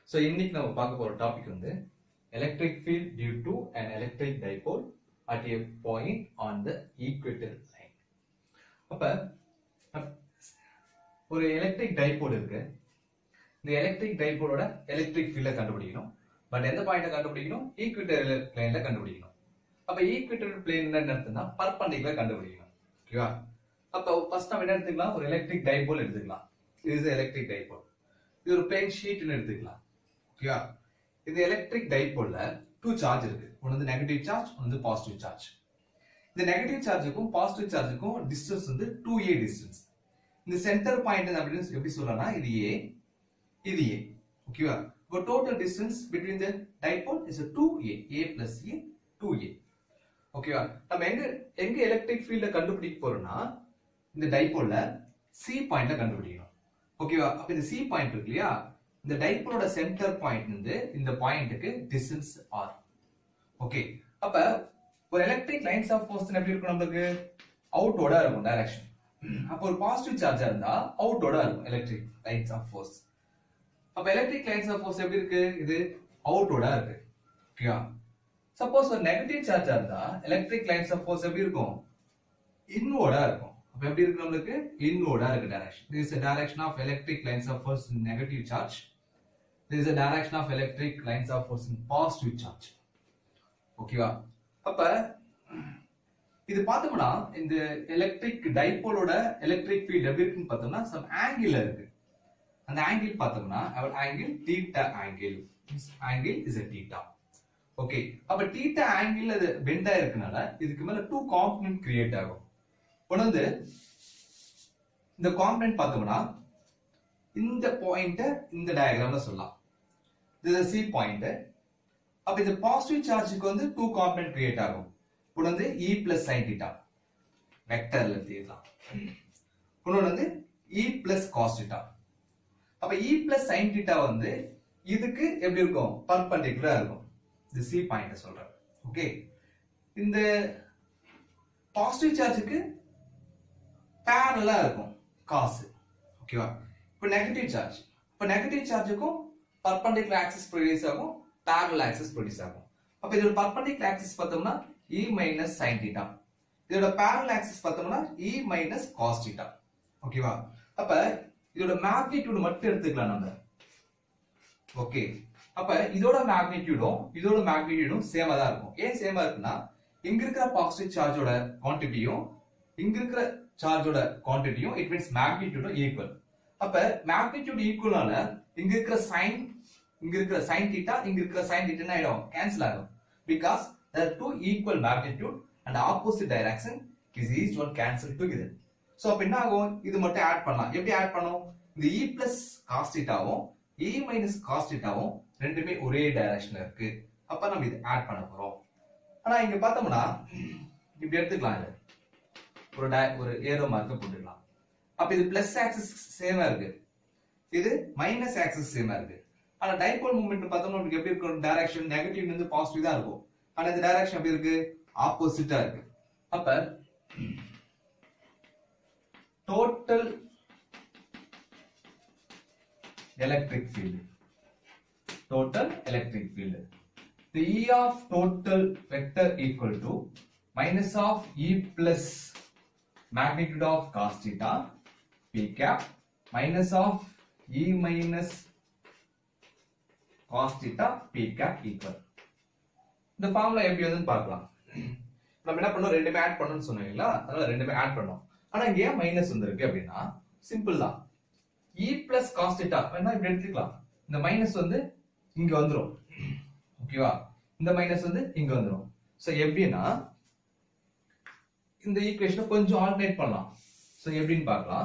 So இன்னைக்கு நம்ம பார்க்க போற டாபிக் வந்து electric field due to an electric dipole at a point on the equator line அப்ப அப்- ஒரு எலக்ட்ரிக் டைபோல் இருக்கு இந்த எலக்ட்ரிக் டைபோலோட எலக்ட்ரிக் ஃபீல்ட கண்டுபிடிக்கணும் பட் எந்த பாயிண்ட கண்டுபிடிக்கணும் ஈக்விட்டர் பிளேன்ல கண்டுபிடிக்கணும் அப்ப ஈக்விட்டர் பிளேன் என்ன அர்த்தம்னா பர்பண்டிகுலர் கண்டுபிடிக்கணும் ஓகேவா அப்ப ஃபர்ஸ்ட் நம்ம என்ன எடுத்துக்கலாம் ஒரு எலக்ட்ரிக் டைபோல் எடுத்துக்கலாம் இது எலக்ட்ரிக் டைபோல் இது ஒரு பிளேன் ஷீட்னு எடுத்துக்கலாம் ஓகேவா இந்த எலக்ட்ரிக் டைபோல்ல டூ சார்ஜ் இருக்கு ஒன்று வந்து நெகட்டிவ் சார்ஜ் ஒன்று வந்து பாசிட்டிவ் சார்ஜ் இந்த நெகட்டிவ் சார்ஜுக்கும் பாசிட்டிவ் சார்ஜுக்கும் டிஸ்டன்ஸ் வந்து டூ ஏ டிஸ்டன்ஸ் இந்த சென்டர் பாயிண்ட் அப்படின்னு எப்படி சொல்லலாம்னா இது ஏ இது ஏ ஓகேவா இப்போ total distance between the dipole is two A A plus A two A ஓகேவா நம்ம எங்க எங்க எலக்ட்ரிக் ஃபீல்ட கண்டுபிடிக்க போறோம்னா இந்த டைபோல்ல சி பாயிண்ட்ல கண்டுபிடிக்கணும் ஓகேவா அப்ப இந்த சி பாயிண்ட் இருக்கு இல்லையா இந்த டைபோலோட சென்டர் பாயிண்ட் வந்து இந்த பாயிண்ட்டுக்கு டிஸ்டன்ஸ் ஆர் ஓகே அப்ப ஒரு எலக்ட்ரிக் லைன்ஸ் ஆஃப் ஃபோர்ஸ் எப்படி இருக்கும் நம்மளுக்கு அவுட்டோட இருக்கும் டைரக்ஷன் அப்போ ஒரு பாசிட்டிவ் சார்ஜா இருந்தா அவுட்டோட இருக்கும் எலக்ட்ரிக் லைன்ஸ் ஆஃப் ஃபோர்ஸ் அப்ப எலக்ட்ரிக் லைன்ஸ் ஆஃப் ஃபோர்ஸ் எப்படி இருக்கு இது அவுட்டோட இருக்கு ஓகேவா சப்போஸ் ஒரு நெகட்டிவ் சார்ஜா இருந்தா எலக்ட்ரிக் லைன்ஸ் ஆஃப் ஃபோர்ஸ் எப்படி இருக்கும் இன்வோர்டா இருக்கும் அப்ப எப்படி இருக்கு நம்மளுக்கு இன்வோர்டா இருக்கு direction this is a direction of electric lines of force in negative charge this is a direction of electric lines of force in positive charge ஓகேவா அப்ப இது பார்த்தோம்னா இந்த எலக்ட்ரிக் டைபோலோட எலக்ட்ரிக் ஃபீல்ட் எப்படி இருக்குன்னு பார்த்தோம்னா சம் ஆங்கிள் இருக்கு அந்த ஆங்கிள் பார்த்தோம்னா அவர் angle theta angle angle is a theta okay அப்ப தீட்டா ஆங்கிள் அது பெண்டா இருக்கனால இதுக்கு மேல டூ காம்பனன்ட் கிரியேட் ஆகும் ஒன்று வந்து இந்த காம்பனன்ட் பார்த்தோம்னா இந்த பாயிண்ட இந்த டயக்ராம்ல சொல்லலாம் இது சி பாயிண்ட் அப்ப இந்த பாசிட்டிவ் சார்ஜுக்கு வந்து டூ காம்பனன்ட் கிரியேட் ஆகும் ஒன்று வந்து இ பிளஸ் சைன் தீட்டா வெக்டர்ல எழுதிடலாம் இன்னொன்று வந்து இ பிளஸ் காஸ் தீட்டா அப்ப இ பிளஸ் சைன் தீட்டா வந்து இதுக்கு எப்படி இருக்கும் பர்பண்டிகுலரா இருக்கும் இது சி பாயிண்ட் சொல்றேன் ஓகே இந்த பாசிட்டிவ் சார்ஜுக்கு பேரலா இருக்கும் காசு ஓகேவா இப்போ நெகட்டிவ் சார்ஜ் இப்போ நெகட்டிவ் சார்ஜுக்கும் பர்பண்டிகுலர் ஆக்சிஸ் ப்ரொடியூஸ் ஆகும் பேரலல் ஆக்சிஸ் ப்ரொடியூஸ் ஆகும் அப்ப இதோட பர்பண்டிகுலர் ஆக்சிஸ் பார்த்தோம்னா இ மைனஸ் சைன் தீட்டா இதோட பேரலல் ஆக்சிஸ் பார்த்தோம்னா இ மைனஸ் காஸ் தீட்டா ஓகேவா அப்ப இதோட மேக்னிடியூட் மட்டும் எடுத்துக்கலாம் நம்ம ஓகே அப்ப இதோட மேக்னிடியூடும் இதோட மேக்னிடியூடும் சேமா தான் இருக்கும் ஏன் சேமா இருக்குன்னா இங்க இருக்கிற பாசிட்டிவ் சார்ஜோட குவான்டிட்டியும் இங்க இருக்கிற சார்ஜோட குவான்டிட்டியும் இட் மீன்ஸ் மேக்னிடியூடும் ஈக்குவல் அப்ப மேக்னிடியூட் ஈக்குவல்னால இங்க இருக்கிற சைன் இங்க இருக்கிற சைன் தீட்டா இங்க இருக்கிற சைன் தீட்டா ஆயிடும் கேன்சல் ஆகும் because there two equal magnitude and opposite direction is each one cancel together so அப்ப என்ன ஆகும் இது மட்டும் ஆட் பண்ணலாம் எப்படி ஆட் பண்ணும் இந்த இ பிளஸ் காஸ் தீட்டாவும் இ மைனஸ் காஸ் தீட்டாவும் ரெண்டுமே ஒரே டைரக்ஷன்ல இருக்கு அப்ப நம்ம இது ஆட் பண்ண போறோம் ஆனா இங்க பார்த்தோம்னா இப்படி எடுத்துக்கலாம் இது ஒரு di- ஒரு ஏரோ மார்க்க போட்டுக்கலாம் அப்ப இது பிளஸ் ஆக்சிஸ் சேமா இருக்கு இது மைனஸ் ஆக்சிஸ் சேமா இருக்கு ஆனா டைபோல் மூவ்மெண்ட் பார்த்தோம்னா உங்களுக்கு எப்படி இருக்கும் டைரக்ஷன் நெகட்டிவ் இருந்து பாசிட்டிவ் தான் இருக்கும் ஆனா இந்த டைரக்ஷன் எப்படி இருக்கு ஆப்போசிட்டா இருக்கு அப்ப total electric field total electric field the e of total vector equal to minus of e plus magnitude of cos theta p cap minus of e minus cos theta p cap equal இந்த formula எப்படி வந்து பார்க்கலாம் நம்ம என்ன பண்ணோம் ரெண்டுமே add பண்ணணும்னு சொன்னீங்களா அதனால ரெண்டுமே ஆட் பண்ணோம் ஆனா இங்க ஏன் மைனஸ் வந்திருக்கு அப்படின்னா சிம்பிள் தான் இ பிளஸ் காஸ் தீட்டா வேணா இப்படி எடுத்துக்கலாம் இந்த மைனஸ் வந்து இங்க வந்துரும் ஓகேவா இந்த மைனஸ் வந்து இங்க வந்துரும் சோ எப்படின்னா இந்த ஈக்குவேஷனை கொஞ்சம் ஆல்டர்னேட் பண்ணலாம் சோ எப்படின்னு பார்க்கலாம்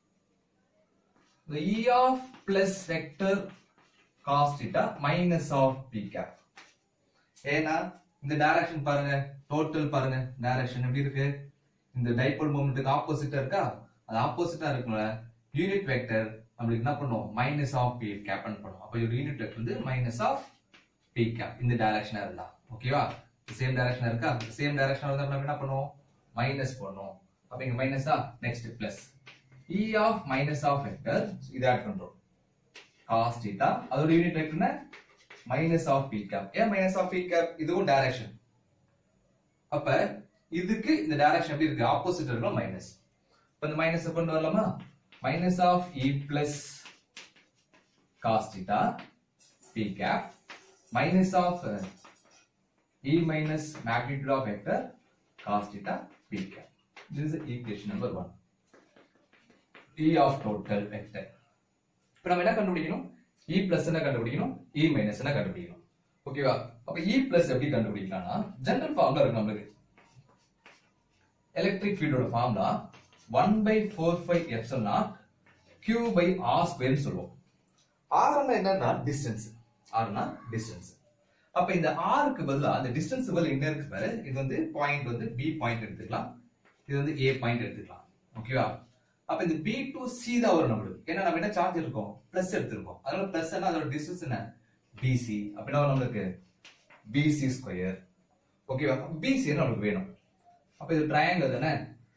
the e of plus vector cos theta minus of p cap ஏன்னா இந்த டைரக்ஷன் பாருங்க டோட்டல் பாருங்க டைரக்ஷன் எப்படி இருக்கு இந்த டைபோல் மூமெண்ட்டுக்கு ஆப்போசிட்டா இருக்கா அது ஆப்போசிட்டா இருக்கும்ல யூனிட் வெக்டர் நம்மளுக்கு என்ன பண்ணும் மைனஸ் ஆஃப் பி கேப் பண்ணும் அப்போ ஒரு யூனிட் வெக்டர் வந்து மைனஸ் ஆஃப் பி கேப் இந்த டைரக்ஷனா இருந்தா ஓகேவா சேம் டைரக்ஷனா இருக்கா சேம் டைரக்ஷனா இருந்தா நம்ம என்ன பண்ணுவோம் மைனஸ் பண்ணும் அப்ப இங்க மைனஸா next plus E of minus of vector இது ஆட் பண்றோம் cos theta அதோட யூனிட் வெக்டர் என்ன மைனஸ் ஆஃப் பி கேப் ஏன் மைனஸ் ஆஃப் பி கேப் இதுவும் டைரக்ஷன் அப்ப இதுக்கு இந்த டைரக்ஷன் எப்படி இருக்கு ஆப்போசிட் இருக்கணும் மைனஸ் இப்ப இந்த மைனஸ் கொண்டு வரலாமா minus of E plus cos theta p cap minus of uh, e minus magnitude of vector cos theta p cap. This is equation number one. E of total vector. இப்போ நம்ம என்ன கண்டுபிடிக்கணும் E plus என்ன கண்டுபிடிக்கணும் E minus என்ன கண்டுபிடிக்கணும் ஓகேவா அப்ப E plus எப்படி கண்டுபிடிக்கலாம்னா ஜெனரல் ஃபார்முலா இருக்கு நம்மளுக்கு எலக்ட்ரிக் ஃபீல்டோட formula one by four five epsilon naught Q by R ஸ்கொயர்னு சொல்லுவோம் ஆர்னா என்னன்னா டிஸ்டன்ஸ் ஆர்னா டிஸ்டன்ஸ் அப்ப இந்த ஆருக்கு பதிலா அந்த டிஸ்டன்ஸ் பதில் என்ன இருக்கு பாரு இது வந்து பாயிண்ட் வந்து பி பாயிண்ட் எடுத்துக்கலாம் இது வந்து ஏ பாயிண்ட் எடுத்துக்கலாம் ஓகேவா அப்ப இந்த பி டு சி தான் வரும் நம்மளுக்கு ஏன்னா நம்ம என்ன சார்ஜ் இருக்கோம் பிளஸ் எடுத்திருக்கோம் அதனால பிளஸ் என்ன அதோட டிஸ்டன்ஸ் என்ன பிசி அப்படின்னா நம்மளுக்கு பிசி ஸ்கொயர் ஓகேவா பிசி நம்மளுக்கு வேணும் அப்ப இது ட்ரையாங்கிள் தானே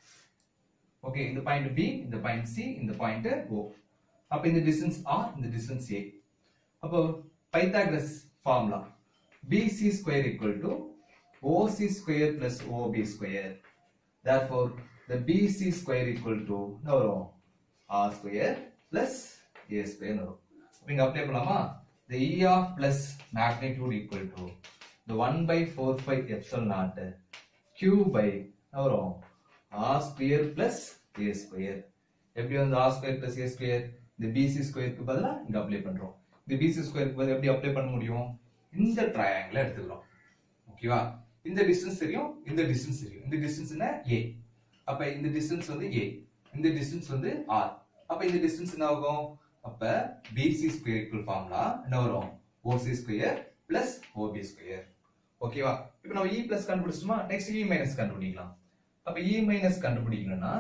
ஓகே இந்த பாயிண்ட் பி இந்த பாயிண்ட் சி இந்த பாயிண்ட் ஓ அப்ப இந்த டிஸ்டன்ஸ் ஆர் இந்த டிஸ்டன்ஸ் ஏ அப்போ Pythagoras formula BC square equal to OC square plus OB square therefore the bc square equal to என்ன வரும் r square plus a square னு வரும் அப்ப இங்க அப்ளை பண்ணலாமா the e of plus magnitude equal to the 1 by 4 5 epsilon naught q by என்ன வரும் r square plus a square எப்படி வந்து r square plus a square இந்த bc ஸ்கொயருக்கு பதிலா இங்க அப்ளை பண்றோம் இந்த bc ஸ்கொயருக்கு பதிலா எப்படி அப்ளை பண்ண முடியும் இந்த ட்ரையாங்கிள் எடுத்துக்கிறோம் ஓகேவா இந்த டிஸ்டன்ஸ் தெரியும் இந்த டிஸ்டன்ஸ் தெரியும் இந்த டிஸ்டன்ஸ் என்ன a அப்ப இந்த டிஸ்டன்ஸ் வந்து a இந்த டிஸ்டன்ஸ் வந்து r அப்ப இந்த டிஸ்டன்ஸ் என்ன ஆகும் அப்ப bc ஸ்கொயர் ஈக்குவல் ஃபார்முலா என்ன வரும் oc square plus ob square ஓகேவா இப்போ நம்ம e பிளஸ் கண்டுபிடிச்சிட்டோமா நெக்ஸ்ட் e மைனஸ் கண்டுபிடிக்கலாம் அப்ப e மைனஸ் கண்டுபிடிக்கணும்னா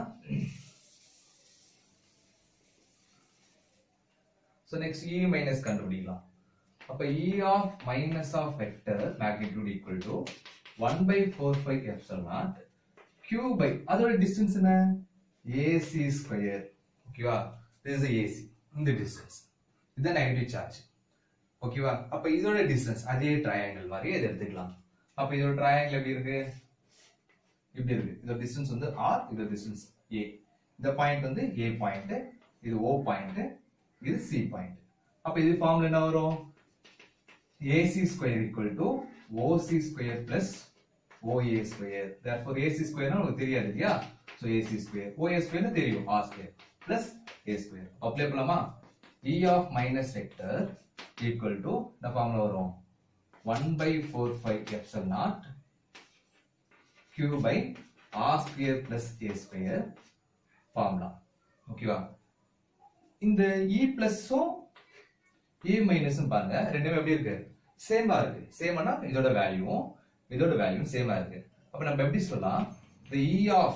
so next e மைனஸ் கண்டுபிடிக்கலாம் அப்ப e of minus of vector magnitude equal to 1 by 4 pi epsilon naught q by அதோட distance என்ன ac square ஓகேவா this is the ac இந்த distance இது நெகட்டிவ் சார்ஜ் ஓகேவா அப்ப இதோட டிஸ்டன்ஸ் அதே ட்ரையாங்கிள் மாதிரி இதை எடுத்துக்கலாம் அப்ப இதோட ட்ரையாங்கிள் எப்படி இருக்கு இப்படி இருக்கு இதோட டிஸ்டன்ஸ் வந்து r இதோட டிஸ்டன்ஸ் a இந்த பாயிண்ட் வந்து a பாயிண்ட் இது o பாயிண்ட் இது c பாயிண்ட் அப்ப இது ஃபார்முலா என்ன வரும் AC square equal to OC square plus OA square. Therefore, AC square நமக்கு தெரியாது இல்லையா? So, AC square. OA square னு தெரியும் R square plus A square. Apply பண்ணலாமா? E of minus vector equal to இந்த ஃபார்முலா வரும் 1 by 4 5 epsilon naught Q by R square plus A square formula ஓகேவா இந்த E பிளஸும் E மைனஸும் பாருங்க ரெண்டுமே எப்படி இருக்கு சேமா இருக்கு சேம்னா இதோட வேல்யூவும் இதோட வேல்யூ சேமா இருக்கு அப்ப நம்ம எப்படி சொல்லலாம் the E of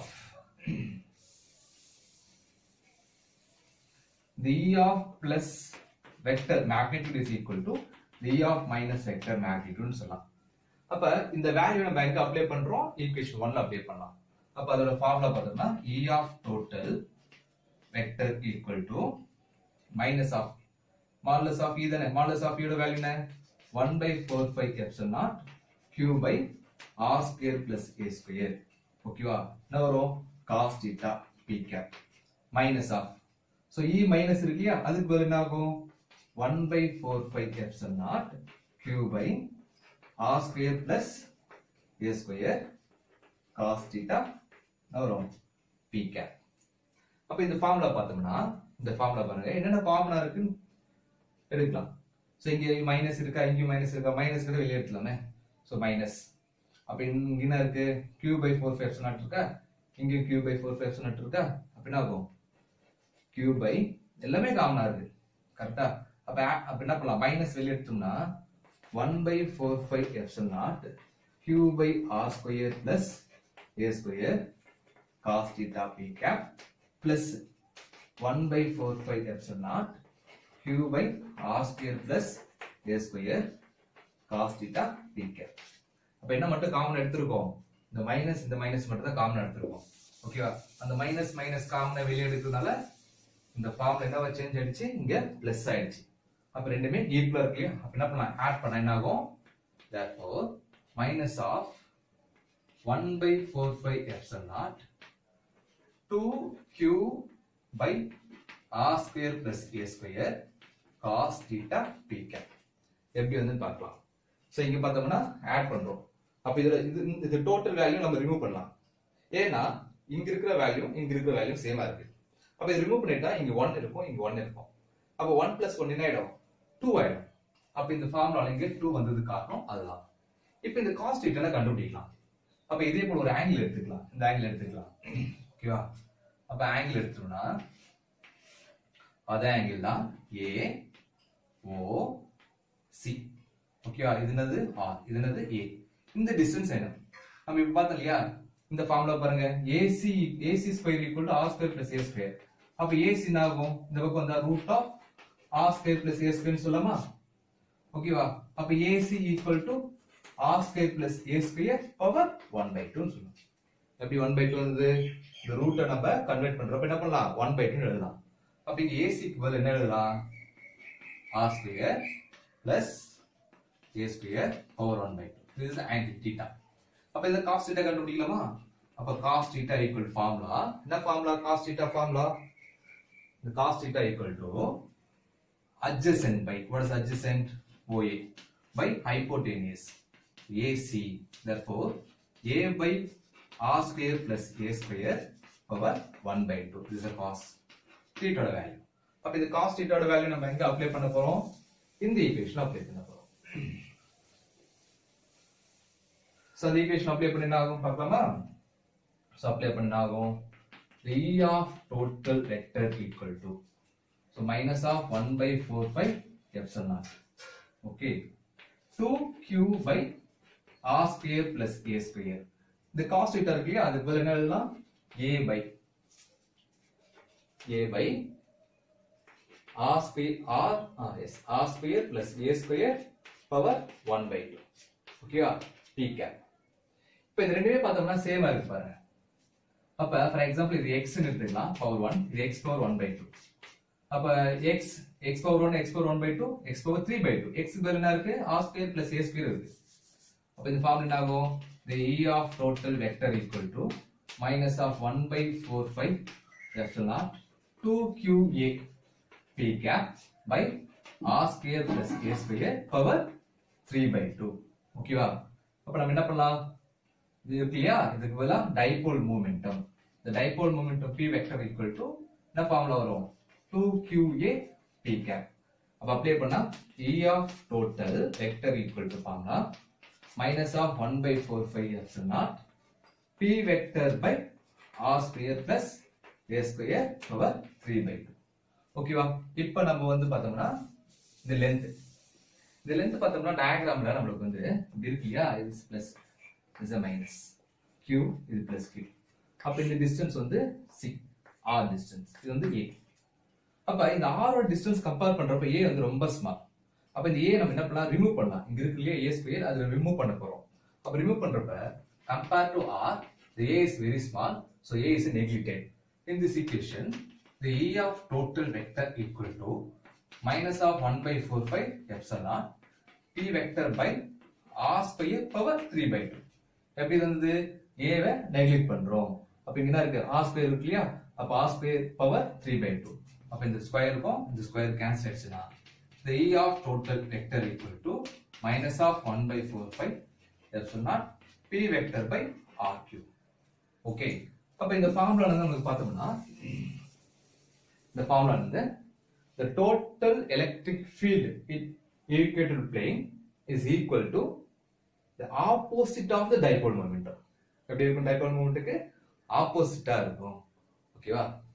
the E of plus vector magnitude is equal to the E of minus vector magnitude னு சொல்லலாம் அப்ப இந்த வேல்யூ நம்ம எங்க அப்ளை பண்றோம் ஈக்குவேஷன் 1ல அப்ளை பண்ணலாம் அப்ப அதோட ஃபார்முலா பார்த்தோம்னா E of total vector equal to minus of modulus of E தானே modulus of E யோட வேல்யூ என்ன 1 by 4 pi epsilon naught q by r square plus a square ஓகேவா என்ன வரும் cos theta p cap minus of so E minus இருக்கு இல்லையா அதுக்கு பதில் என்ன ஆகும் 1 by 4 pi epsilon naught q by r square plus a square cos theta என்ன வரும் p cap அப்ப இந்த ஃபார்முலா பார்த்தோம்னா இந்த ஃபார்முலா பாருங்க என்னென்ன காமனா இருக்குன்னு எடுக்கலாம் ஸோ இங்க மைனஸ் இருக்கா இங்கேயும் மைனஸ் இருக்கா மைனஸ் கூட வெளியே எடுக்கலாமே ஸோ மைனஸ் அப்ப இங்க என்ன இருக்கு Q by four five naught இருக்கா இங்க Q by four five naught இருக்கா அப்ப என்ன ஆகும் கியூ பை எல்லாமே காமனா இருக்கு கரெக்டா அப்ப a- அப்ப என்ன பண்ணலாம் மைனஸ் வெளியே எடுத்தோம்னா one by four five epsilon naught Q by R square plus A square cos theta p cap plus 1 by 4 pi epsilon naught q by r square plus a square cos theta p cap அப்ப என்ன மட்டும் common எடுத்திருக்கோம் இந்த minus இந்த minus மட்டும் தான் common எடுத்திருக்கோம் ஓகேவா அந்த மைனஸ் மைனஸ் காமனை வெளியே எடுக்கிறதுனால இந்த ஃபார்ம்ல என்னவா சேஞ்ச் ஆயிடுச்சு இங்க பிளஸ் ஆயிடுச்சு அப்ப ரெண்டுமே ஈக்குவலா இருக்கு இல்லையா அப்ப என்ன பண்ணலாம் ஆட் பண்ணா என்ன ஆகும் therefore minus of 1 by 4 pi epsilon naught 2q by r square plus a square cos theta p cap எப்படி வந்து பார்க்கலாம் சோ இங்க பார்த்தோம்னா ஆட் பண்றோம் அப்ப இதுல இது இது டோட்டல் வேல்யூ நம்ம ரிமூவ் பண்ணலாம் ஏன்னா இங்க இருக்கிற வேல்யூ இங்க இருக்கிற வேல்யூ சேமா இருக்கு அப்ப இது ரிமூவ் பண்ணிட்டா இங்க 1 இருக்கும் இங்க 1 இருக்கும் அப்ப 1 பிளஸ் 1 என்ன ஆயிடும் 2 ஆயிடும் அப்ப இந்த ஃபார்முலால இங்க 2 வந்தது காரணம் அதுதான் இப்போ இந்த காஸ்ட் எல்லாம் கண்டுபிடிக்கலாம் அப்ப இதே போல ஒரு ஆங்கிள் எடுத்துக்கலாம் இந்த ஆங்கிள் எடுத்துக்கலாம் ஓகேவா அப்ப ஆங்கிள் எடுத்தோம்னா அதே ஆங்கிள் தான் ஏ ஓ சி ஓகேவா இது என்னது ஆர் இது என்னது ஏ இந்த டிஸ்டன்ஸ் என்ன நம்ம இப்ப பார்த்தோம் இல்லையா இந்த ஃபார்முலா பாருங்க AC AC square equal to R square plus A square அப்ப ஏசி என்ன ஆகும் இந்த பக்கம் வந்தா root of R square plus A square சொல்லலாமா ஓகேவா அப்ப AC equal to R square plus A square power one by two சொல்லணும் எப்படி ஒன் பை டூ வந்து இந்த ரூட்டை நம்ம கன்வெர்ட் பண்றப்ப என்ன பண்ணலாம் ஒன் பை டூ எழுதலாம் அப்ப இங்க ஏசிக்கு பதில் என்ன எழுதலாம் R square plus A square power one by two this is angle theta அப்ப இந்த cos theta கண்டுபிடிக்கலாமா அப்ப cos theta equal formula என்ன formula cos theta formula the cos theta equal to adjacent by what is adjacent OA by hypotenuse AC therefore A by R square plus A square power 1 by 2 this is a cos theta ஓட value அப்ப இந்த cos theta ஓட value நம்ம எங்க apply பண்ண போறோம் இந்த equation apply பண்ண போறோம் சோ அந்த ஈக்குவேஷன் அப்ளை பண்ண என்ன ஆகும் பார்க்கலாமா சோ அப்ளை பண்ண என்ன ஆகும் the E of total vector equal to so minus of 1 by 4 pi epsilon naught okay 2q by r square plus a square இந்த cos theta இருக்கு இல்லையா அதுக்கு பதில் என்ன எழுதலாம் a by a by r square r ah, yes r square plus a square power 1 by 2 ஓகேவா p cap இப்போ இது ரெண்டுமே பார்த்தோம்னா சேமா இருக்கு பாருங்க அப்ப ஃபார் எக்ஸாம்பிள் இது x ன்னு எடுத்துக்கலாம் பவர் 1 இது x பவர் 1 by 2 அப்ப x x power 1 x power 1 by 2 x power 3 by 2 x பதில் என்ன இருக்கு r square plus a square இருக்கு அப்ப இந்த ஃபார்முலா என்ன ஆகும் the e of total vector equal to minus of 1 by 4 5 epsilon naught 2 qa p cap by r square plus a square power 3 by 2 ஓகேவா அப்ப நம்ம என்ன பண்ணலாம் இது இருக்கு இல்லையா இதுக்கு பதிலா டைபோல் மூமெண்டம் இந்த dipole momentum p vector equal to என்ன ஃபார்முலா வரும் 2qa p cap அப்ப அப்ளை பண்ணா e of total vector equal to formula minus of 1 by 4 5 epsilon naught p vector by r square plus a square power 3 by 2 ஓகேவா இப்போ நம்ம வந்து பார்த்தோம்னா இந்த லென்த் இந்த லென்த் பார்த்தோம்னா டயக்ராம்ல நம்மளுக்கு வந்து இப்படி இருக்கு இல்லையா இது பிளஸ் இஸ் மைனஸ் கியூ இது பிளஸ் கியூ அப்ப இந்த டிஸ்டன்ஸ் வந்து சி ஆர் டிஸ்டன்ஸ் இது வந்து ஏ அப்ப இந்த ஆரோட டிஸ்டன்ஸ் கம்பேர் பண்றப்ப ஏ வந்து ரொம்ப ஸ்மால் அப்ப இந்த ஏ நம்ம என்ன பண்ணலாம் ரிமூவ் பண்ணலாம் இங்க இருக்கு இல்லையா ஏ ஸ்கொயர் அதுல ரிமூவ் பண்ண போறோம் அப்ப ரிமூவ் பண்றப்ப compare to R the a is very small so a is neglected in this equation the e of total vector equal to minus of 1 by 4 pi epsilon p vector by r square power 3 by 2 எப்படி இருந்தது a why neglect பண்றோம் அப்ப இங்க என்ன இருக்கு r square இருக்கு இல்லையா அப்ப r ஸ்கொயர் பவர் 3 by 2 அப்ப இந்த ஸ்கொயர் இருக்கும் இந்த ஸ்கொயர் கேன்சல் ஆயிடுச்சுனா the e of total vector equal to minus of 1 by 4 pi epsilon p vector by r cube okay அப்ப இந்த ஃபார்முலா வந்து நமக்கு பார்த்தோம்னா இந்த ஃபார்முலா வந்து the total electric field in equatorial plane is equal to the opposite of the dipole momentum எப்படி இருக்கும் dipole momentக்கு ஆப்போசிட்டா இருக்கும் ஓகேவா